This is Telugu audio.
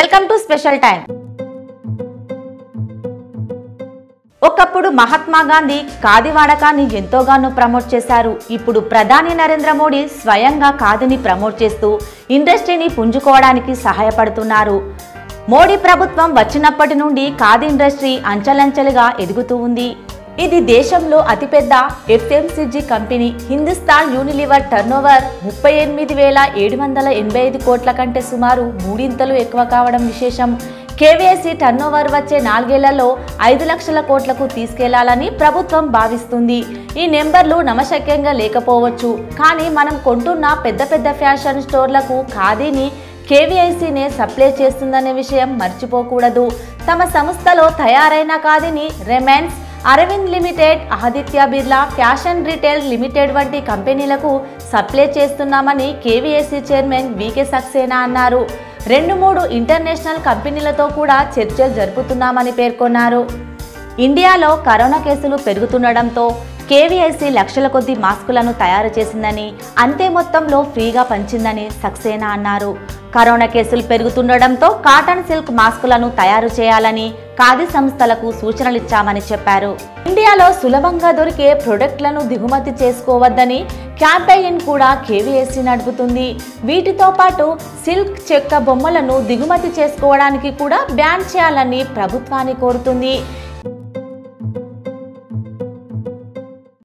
వెల్కమ్ టు స్పెషల్ టైం ఒకప్పుడు మహాత్మా గాంధీ ఖాదీ వాడకాన్ని ఎంతోగానో ప్రమోట్ చేశారు ఇప్పుడు ప్రధాని నరేంద్ర మోడీ స్వయంగా ఖాదీని ప్రమోట్ చేస్తూ ఇండస్ట్రీని పుంజుకోవడానికి సహాయపడుతున్నారు మోడీ ప్రభుత్వం వచ్చినప్పటి నుండి ఖాదీ ఇండస్ట్రీ అంచెలంచెలుగా ఎదుగుతూ ఉంది ఇది దేశంలో అతిపెద్ద FMCG company Hindustan Unilever turnover ముప్పై ఎనిమిది వేల ఏడు వందల ఎనభై ఐదు కోట్ల కంటే సుమారు మూడింతలు ఎక్కువ కావడం విశేషం కేవీఎస్సీ టర్నోవర్ వచ్చే నాలుగేళ్లలో ఐదు లక్షల కోట్లకు తీసుకెళ్లాలని ప్రభుత్వం భావిస్తుంది ఈ నెంబర్లు నమశక్యంగా లేకపోవచ్చు కానీ మనం కొంటున్న పెద్ద పెద్ద ఫ్యాషన్ స్టోర్లకు ఖాదీని కేవీఐసీనే సప్లై చేస్తుందనే విషయం మర్చిపోకూడదు తమ సంస్థలో తయారైన ఖాదీని Raymonds Arvind limited Aditya Birla fashion retail limited వంటి కంపెనీలకు సప్లై చేస్తున్నామని కేవీఎస్సీ చైర్మన్ వికే సక్సేనా అన్నారు రెండు మూడు ఇంటర్నేషనల్ కంపెనీలతో కూడా చర్చలు జరుపుతున్నామని పేర్కొన్నారు ఇండియాలో కరోనా కేసులు పెరుగుతుండడంతో కేవీఐసీ లక్షల కొద్ది మాస్కులను తయారు చేసిందని అంతే మొత్తంలో ఫ్రీగా పంచిందని సక్సేనా అన్నారు కరోనా కేసులు పెరుగుతుండడంతో కాటన్ సిల్క్ మాస్కులను తయారు చేయాలని ఖాదీ సంస్థలకు సూచనలిచ్చామని చెప్పారు ఇండియాలో సులభంగా దొరికే ప్రొడక్ట్లను దిగుమతి చేసుకోవద్దని క్యాంపెయిన్ కూడా కేవీఎస్సీ నడుపుతుంది వీటితో పాటు సిల్క్ చెక్క బొమ్మలను దిగుమతి చేసుకోవడానికి కూడా బ్యాన్ చేయాలని ప్రభుత్వాన్ని కోరుతుంది